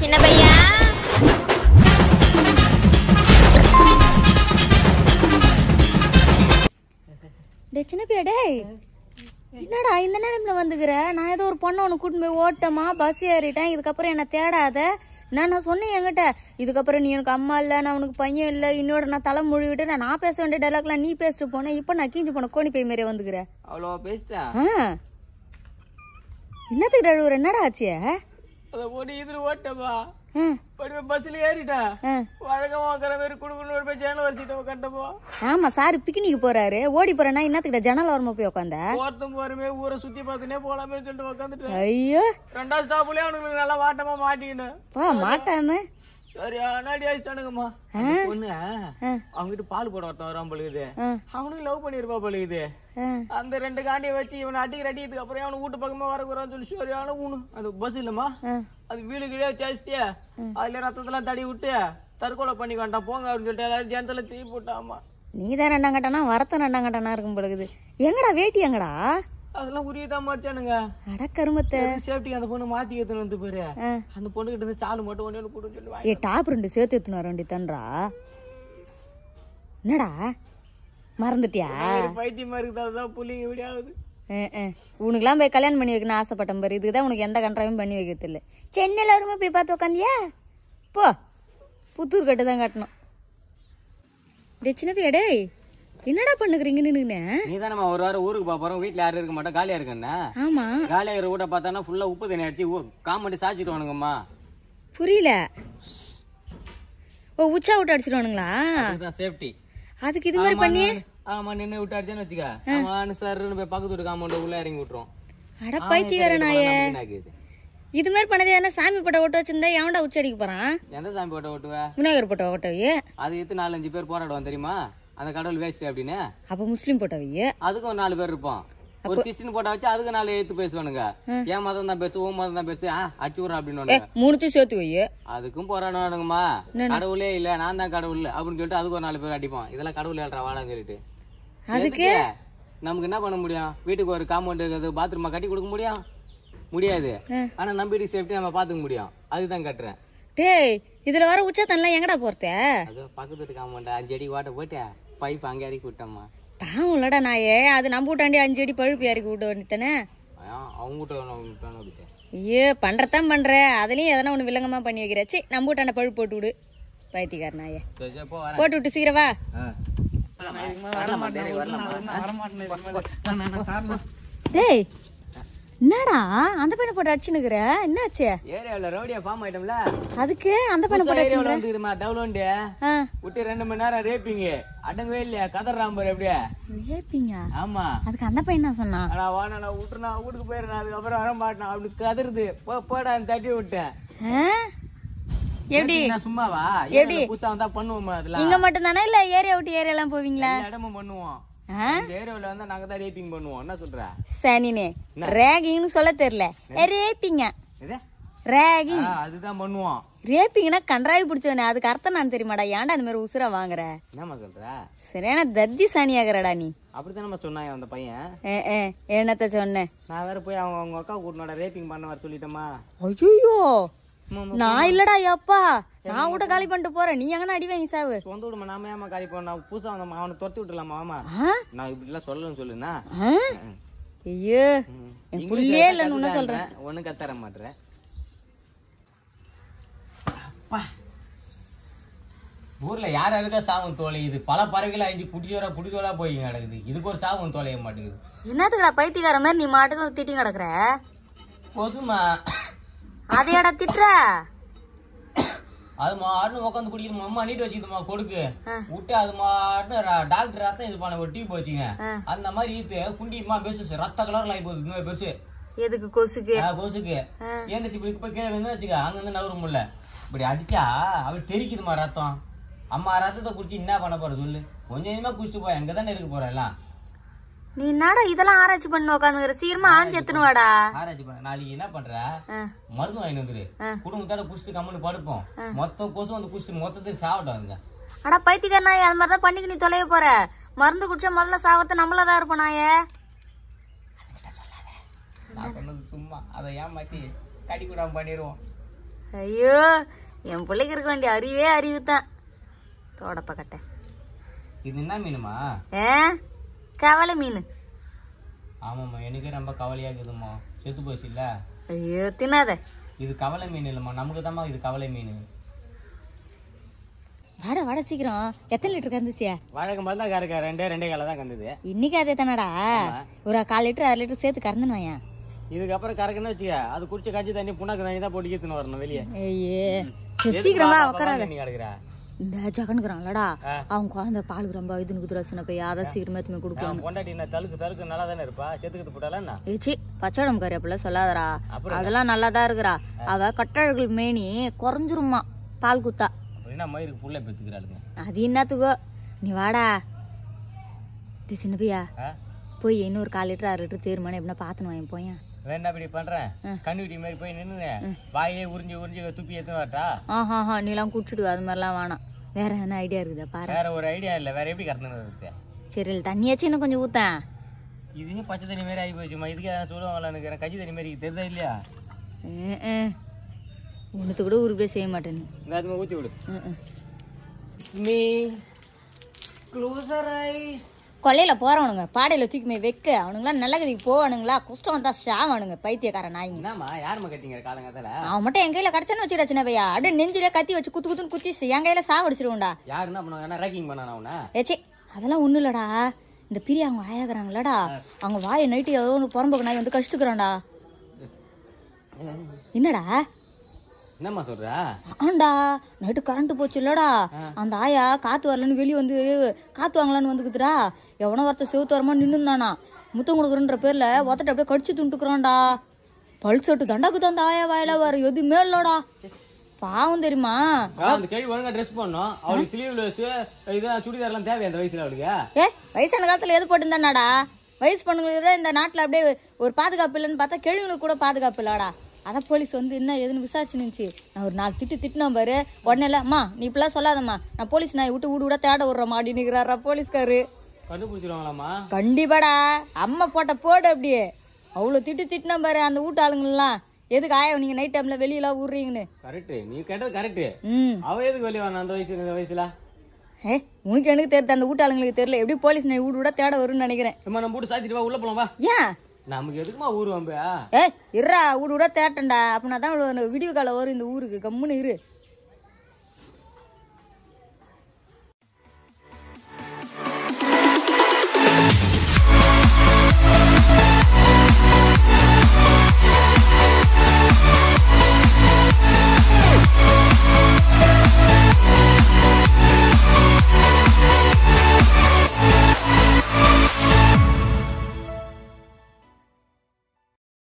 சின்ன பையா டேய் சின்ன பிள்ளை டேய் என்னடா இந்த நேரம்ல வந்துக்கிற நான் ஏதோ ஒரு பொண்ணை உனக்கு கூட்டின்னு போய் ஓட்டமா பஸ் ஏறிட்டேன் இதுக்கப்புறம் என்ன தேடாத நான் நான் சொன்னேன் என்கிட்ட இதுக்கப்புறம் நீ எனக்கு அம்மா இல்ல நான் உனக்கு பையன் இல்ல இன்னோட நான் தலை மொழிவிட்டு நான் நான் பேச வேண்டிய டைலாக்லாம் நீ பேசிட்டு போனேன் இப்போ நான் கீஞ்சு போன கோணி பை மாரி வந்துக்கிற அவ்வளோ பேசிட்டா ஆ என்னத்துக்கு அழுவுற என்னடா ஆச்சு அதை போட்டு இதுல ஓட்டப்பா ஆ, படிப்ப பஸ்ல ஏறிட்டா ஆ. வழக்கமா உட்கார மாதிரி குடுக்கணும் ஒரு போய் ஜேன வச்சுட்டு உட்காண்டப்போ ஆமா சார் பிக்னிக் போறாரு ஓடி போறேன்னா என்னத்துக்கிட்ட ஜன்னல் ஓரமா போய் உட்காந்த ஒருத்தம் போறமே ஊரை சுத்தி பார்த்துனே போலாமே சொல்லிட்டு உட்காந்துட்டேன் ஐயோ ரெண்டாவது ஸ்டாப்லயே அவனுக்கு நல்லா வாட்டமா மாட்டிக்கினேன் பா மாட்டாம சரி அண்ணாடி ஆயிடுச்சானுங்கம்மா அந்த பொண்ணு அவங்க கிட்ட பால் போட ஒருத்தன் வரான் பழுகுது ஆ. அவனுக்கு லவ் பண்ணிருப்பா பழுகுது ஆ. அந்த ரெண்டு காண்டியை வச்சு இவனை அடிக்கிற அடிக்கிறதுக்கு அப்புறம் அவனை வீட்டு பக்கமே வரக்கூடாதுன்னு சொல்லி சரியான ஊனு அது பஸ் இல்லம்மா ஆ. அது வீடு கீழே வச்சாச்சிட்டியா அதுல ரத்தத்தெல்லாம் தடி விட்டு தற்கொலை பண்ணி வேண்டாம் போங்க அப்படின்னு சொல்லிட்டு எல்லாரும் ஜனத்துல தீ போட்டாமா நீ தான் ரெண்டாம் கட்டனா வரத்த ரெண்டாம் கட்டனா இருக்கும் பொழுது எங்கடா வேட்டி எங்கடா அதெல்லாம் உரியதான் மாட்டானுங்க அட கருமத்தை சேஃப்டி அந்த பொண்ணு மாத்தி ஏத்துன்னு வந்து பாரு ஆ. அந்த பொண்ணு கிட்ட இருந்து சாலு மட்டும் ஒண்ணு கொடுன்னு சொல்லி வாங்கி ஏ டாப் ரெண்டு சேர்த்து எடுத்துன்னு வர வேண்டி தன்றா என்னடா மறந்துட்டியா ஒரு பைத்தியமா இருக்குது அதுதான் புள்ளிங்க விடியாவது அஹ், அஹ். உனக்குலாம் போய் கல்யாணம் பண்ணி வைக்கணும் ஆசைப்பட்டேன் பாரு இதுக்கு தான் உனக்கு எந்த கன்றாவையும் பண்ணி வைக்கிறது இல்லை சென்னையில் வருமா போய் பார்த்து உக்காந்தியா போ புத்தூர் கட்டு தான் கட்டணும் டே சின்ன பையா டேய் என்னடா பண்ணுக்குறீங்க நின்னுன்னு நீ தானே ஒரு வாரம் ஊருக்கு போக போறோம் வீட்டுல யாரும் இருக்க மாட்டோம் காலியா இருக்கேன்னா ஆமா காலியா இருக்கிற வீட்டை பார்த்தானா ஃபுல்லா உப்பு தண்ணி அடிச்சு காமெடி சாச்சிடுவானுங்கம்மா புரியல ஓ உச்சா விட்டு அடிச்சிடுவானுங்களா அதுதான் சேஃப்டி அதுக்கு இது மாதிரி பண்ணி ஆமா நின்னு விட்டு அடிச்சேன்னு வச்சுக்க ஆமா சார்னு போய் பக்கத்து வீட்டு காம்பவுண்ட் உள்ள இறங்கி விட்டுரும் அட பைத்தியக்கார நாயே ஆகுது இது மாதிரி பண்ணது என்ன சாமி பட்ட ஓட்ட வச்சிருந்தா எவன்டா உச்ச அடிக்க போறான் எந்த சாமி போட்ட ஓட்டுவ விநாயகர் போட்ட ஓட்டவையே அது எடுத்து நாலஞ்சு பேர் போராடுவான் தெரியுமா அந்த கடவுள் வேஸ்ட் அப்படின்னு அப்ப முஸ்லீம் போட்டவையே அதுக்கு ஒரு நாலு பேர் இருப்பான் ஒரு கிறிஸ்டின் போட்டா வச்சு அதுக்கு நாலு எழுத்து பேசுவானுங்க என் மதம் தான் பேசு உன் மதம் தான் பேசு ஆ அடிச்சு விட்றா அப்படின்னு மூணுத்தையும் சேர்த்து வையே அதுக்கும் போராடுவானுங்கம்மா கடவுளே இல்ல நான் தான் கடவுள் அப்படின்னு சொல்லிட்டு அதுக்கு ஒரு நாலு பேர் அடிப்பான் இதெல்லாம் கடவுள் ஏழ்றா வாடான்னு சொல்லிட்டு அதுக்கு எதுக்கு? நமக்கு என்ன பண்ண முடியும் வீட்டுக்கு ஒரு காம்பவுண்ட் இருக்குது பாத்ரூமா கட்டி கொடுக்க முடியும் முடியாது ஆனா நம்ம வீட்டுக்கு சேஃப்டி நம்ம பாத்துக்க முடியும் அதுதான் கட்டுறேன் டேய் இதுல வர உச்சத்தன்லாம் எங்கடா போறத அது பக்கத்து வீட்டு காம்பவுண்ட் அஞ்சு அடி வாட்ட போட்டு பைப் அங்கே இறக்கி விட்டோம்மா பாவம்லடா நாயே அது நம்ம வீட்டாண்டி அஞ்சு அடி பழுப்பு இறக்கி விட்ட வேண்டியதானே அவங்க கிட்ட விட்டேன் ஐயோ பண்றதான் பண்ற அதுலயும் எதனா ஒண்ணு வில்லங்கமா பண்ணி வைக்கிற சி நம்ம வீட்டாண்ட பழுப்பு போட்டு விடு பைத்தியக்கார நாயே சரி, சரி, போ வரேன் போட்டு விட்டு சீக்கிரம் வா டேய் என்னடா அந்த பையனை போட்டு அடிச்சுனுக்குற என்னாச்சு ஏரியாவில் ரவுடியா ஃபார்ம் ஆயிட்டோம்ல அதுக்கு அந்த பையனை போட்டு ஏரியாவில் வந்துருமா டவுலோண்டு ஆ விட்டு ரெண்டு மணி நேரம் ரேப்பிங்க அடங்கவே இல்லையா கதறாம பாரு எப்படியா ஏப்பிங்க ஆமா அதுக்கு அந்த பையன் தான் சொன்னான் ஆனா வாணா நான் விட்டுனா வீட்டுக்கு போயிடுறேன் அதுக்கப்புறம் வர மாட்டேன் அப்படி கதறுது போ போடா தட்டி விட்டேன் ஆ? எப்படி நான் சும்மாவா எப்படி? ஏரியால புதுசா வந்தா பண்ணுவோமா அதெல்லாம் இங்க மட்டும் தானே இல்ல ஏரியா விட்டு ஏரியா எல்லாம் போவீங்களா எல்லா இடமும் பண்ணுவோம் ஆ? இந்த ஏரியாவுல வந்தா நாங்க தான் ரேப்பிங் பண்ணுவோம் என்ன சொல்ற சனினே ரேகிங்னு சொல்ல தெரியல ரேப்பிங்க இது ரேகிங் ஆ, அதுதான் பண்ணுவோம் ரேப்பிங்னா கன்றாவி பிடிச்சவனே அதுக்கு அர்த்தம் நான் தெரியுமாடா ஏன்டா இந்த மாதிரி உசுரா வாங்குற என்னம்மா சொல்ற சரியான தத்தி சாணியாகிறடா நீ அப்படித்தானம்மா சொன்னாங்க அந்த பையன் ஏ, ஏ, என்னத்த சொன்ன நான் வேற போய் அவங்க அவங்க அக்கா கூட்டினோட ரேப்பிங் பண்ண வர சொல்லிட்டேமா ஐயோ நான் இல்லடா அப்பா நான் விட்ட காலி பண்ணிட்டு போறேன் நீ எங்கன்னா அடி வாங்கி சாவு சொந்த விடுமா நாம ஏமா காலி பண்ண புதுசா வந்தோம் அவனை துரத்தி விட்டுலாமா ஆமா ஆ? நான் இப்படி எல்லாம் சொல்லணும்னு சொல்லுனா ஆ? ஐயோ என் புள்ளியே இல்லைன்னு உன்ன சொல்றேன் ஒன்னும் கத்தர மாட்டேன் ஊர்ல யார் யாருக்கா சாவும் தொலையுது பல பறவைகள் அழிஞ்சு குடிச்சோரா குடிச்சோரா போய் கிடக்குது இதுக்கு ஒரு சாவும் தொலைய மாட்டேங்குது என்னத்துக்குடா பைத்தியக்கார மாதிரி நீ மாட்டுக்கு வந்து திட்டி கிடக்குற கொசுமா அதையாடா திட்டுற அது மாட்டுன்னு உட்காந்து குடிக்குது அம்மா நீட்டு வச்சுக்குதுமா கொடுக்கு விட்டு அது மாட்டுன்னு டாக்டர் ரத்தம் இது பண்ண ஒரு டியூப் வச்சுங்க அந்த மாதிரி ஈத்து குண்டிமா பெருசு ரத்த கலர்ல ஆகி போகுது இன்னும் பெருசு எதுக்கு கொசுக்கு ஆ, கொசுக்கு ஏந்திரிச்சு இப்படி போய் கீழே விழுந்து வச்சுக்க அங்க இருந்து நவர முடியல இப்படி அடிச்சா அப்படி தெரிக்குதுமா ரத்தம் அம்மா ரத்தத்தை குடிச்சு என்ன பண்ண போற சொல்லு கொஞ்சம் கொஞ்சமா குடிச்சிட்டு போய் அங்க தானே இருக்க போற எல்லாம் நீ என்னடா இதெல்லாம் ஆராய்ச்சி பண்ண உட்காந்துக்கிற சீக்கிரமா ஆஞ்சு எத்துன்னு வாடா ஆராய்ச்சி பண்ண நாளைக்கு என்ன பண்ற ஆ. மருந்து வாங்கிட்டு வந்துரு குடும்பத்தோட குடிச்சிட்டு கம்முன்னு படுப்போம் மொத்த கொசு வந்து குடிச்சிட்டு மொத்தத்தையும் சாப்பிட்டோம் அங்க அடா பைத்தியக்கார நாய் அது மாதிரி தான் பண்ணிக்கு நீ தொலைய போற மருந்து குடிச்சா முதல்ல சாவத்து நம்மள தான் இருப்போம் நாயே நான் சொன்னது சும்மா அதை ஏமாத்தி கடி கூடாம பண்ணிடுவோம் ஐயோ என் பிள்ளைக்கு இருக்க வேண்டிய அறிவே அறிவு தான் தோடப்ப கட்ட இது என்ன மீனுமா ஏ கவலை மீன் ஆமாம்மா எனக்கே ரொம்ப கவலையா இருக்குதும்மா செத்து போச்சு இல்ல ஐயோ தின்னாத இது கவலை மீன் இல்லைம்மா நமக்கு தாம்மா இது கவலை மீன் வாட வாட சீக்கிரம் எத்தனை லிட்டர் கந்துச்சியா வழக்கம் போல தான் கறக்க ரெண்டே ரெண்டே கால தான் கந்தது இன்னைக்கு அதே தானடா ஒரு கால் லிட்டர் அரை லிட்டர் சேர்த்து கறந்துன்னு வாயா இதுக்கப்புறம் கறக்குன்னு வச்சுக்க அது குடிச்ச காய்ச்சி தண்ணி புண்ணாக்கு தண்ணி தான் போட்டு கீத்துன்னு வரணும் வெளியே ஐயே சரி, சீக்கிரமா உட்காராத நீ கிடக்குற இந்த ஜகனுக்குறான்லடா ஆ. அவன் குழந்தை பாலுக்கு ரொம்ப இதுன்னு குதுரா சின்ன பையன் அதை சீக்கிரமே எத்துமே கொடுக்கணும் பொண்டாட்டி என்ன தழுக்கு தழுக்கு நல்லா தானே இருப்பா செத்துக்கிட்டு போட்டாலா என்ன ஏச்சி பச்சைடம் கறி அப்படிலாம் சொல்லாதடா அப்புறம் அதெல்லாம் நல்லா தான் இருக்கிறா அவ கட்டழகுள் மேனி குறைஞ்சிருமா பால் குத்தா அப்படின்னா மயிருக்கு புள்ள பெத்துக்கிறாளுங்க அது என்னத்துக்கோ நீ வாடா டேய் சின்ன பையா ஆ? போய் இன்னொரு கால் லிட்டர் அரை லிட்டர் தேர்மனே எப்படின்னா பார்த்துன்னு வாங்க போயேன் வேணா இப்படி பண்றேன் ம். கண்ணுட்டி மாதிரி போய் நின்னு வாயே உறிஞ்சி உறிஞ்சி துப்பி எடுத்து வரட்டா ஆஹா ஆஹா நீலாம் குடிச்சிடு அது மாதிரிலாம் வேணாம் வேற என்ன ஐடியா இருக்குதா பாரு வேற ஒரு ஐடியா இல்ல வேற எப்படி கறந்துன்னு இருக்கு சரி இல்ல, தண்ணியாச்சும் இன்னும் கொஞ்சம் ஊத்தேன் இதுவே பச்சை தண்ணி மாதிரி ஆகி போச்சுமா இதுக்கு எதாவது சொல்லுவாங்களா எனக்கு கஞ்சி தண்ணி மாதிரி தெரியுதா இல்லையா ஒன்றுத்து கூட உருப்படியே செய்ய மாட்டேன் நீ இந்த அதுமா ஊத்தி விடு ம், ம். மீ க்ளோசர் ஐஸ் கொல்லையில போறவனுங்க பாடையில தூக்கி போய் வைக்க அவனுங்களாம் நல்ல கதிக்கு போவானுங்களா குஷ்டம் வந்தா ஷாவானுங்க பைத்தியக்கார நாய்ங்க என்னம்மா யாரும்மா கட்டிங்க காலங்காத்தால அவன் மட்டும் என் கையில கடிச்சன்னு வச்சுடா சின்ன பையா அப்படியே நெஞ்சிலே கத்தி வச்சு குத்து குத்துன்னு குத்தி என் கையில சாவடிச்சிருவோம்டா யாரு என்ன பண்ணுவாங்க என்ன ரேக்கிங் பண்ணானா அவனை ஏச்சி அதெல்லாம் ஒண்ணும் இல்லடா இந்த பிரியா அவங்க ஆயாக்குறாங்களடா அவங்க வாயை நைட்டு ஏதோ ஒன்று புறம்போக்கு நாய் வந்து கஷ்டுக்குறான்டா என்னடா என்னம்மா சொல்ற ஆண்டா நைட்டு கரண்ட் போச்சு இல்லடா அந்த ஆயா காத்து வரலன்னு வெளியே வந்து காத்து வாங்கலான்னு வந்துக்குதுடா எவனோ ஒருத்த செவுத்து வரமா நின்னுந்தானா முத்தம் கொடுக்குறன்ற பேர்ல ஒத்தட்ட அப்படியே கடிச்சு துண்டுக்குறான்டா பல் சொட்டு தண்டாக்குது அந்த ஆயா வாயில வர எதுவுமே இல்லடா பாவம் தெரியுமா ஆ, அந்த கேள்வி ஒழுங்கா ட்ரெஸ் பண்ணோம் அவளுக்கு ஸ்லீவ்லெஸ் இதான் சுடிதார்லாம் தேவை அந்த வயசுல அவளுக்கு ஏ வயசான காலத்துல எது போட்டுருந்தானாடா வயசு பொண்ணுங்களுக்கு தான் இந்த நாட்டுல அப்படியே ஒரு பாதுகாப்பு இல்லைன்னு பார்த்தா கிழவிங்களுக்கு கூட பாதுகாப்பு இல்லடா அதான் போலீஸ் வந்து என்ன ஏதுன்னு விசாரிச்சு நின்னுச்சு நான் ஒரு நாலு திட்டு திட்டினேன் பாரு உடனே இல்ல அம்மா நீ இப்பெல்லாம் சொல்லாதம்மா நான் போலீஸ் நான் விட்டு வீடு விட தேட விடுறேம்மா அப்படின்னு போலீஸ்காரு கண்டுபிடிச்சிருவாங்களாம்மா கண்டிப்பாடா அம்மா போட்ட போடு அப்படியே அவ்வளோ திட்டு திட்டினா பாரு அந்த வீட்டு ஆளுங்கெல்லாம் எதுக்கு ஆயா நீங்க நைட் டைம்ல வெளியெல்லாம் விடுறீங்கன்னு கரெக்ட் நீ கேட்டது கரெக்ட் ம் அவ எதுக்கு வெளியே வரணும் அந்த வயசுல இந்த வயசுல ஏ உனக்கு எனக்கு தெரியுது அந்த வீட்டு ஆளுங்களுக்கு தெரியல எப்படி போலீஸ் நான் வீடு விட தேட வரும்னு நினைக்கிறேன் அம்மா நம்ம போட்டு சாத்திட்டு வா உள்ள போலாம் வா ஏன் நமக்கு எதுக்குமா ஊர் வம்பு ஏ இருடா வீடு விட தேட்டண்டா அப்படின்னா தான் விடிவு காலம் வரும் இந்த ஊருக்கு கம்முன்னு இரு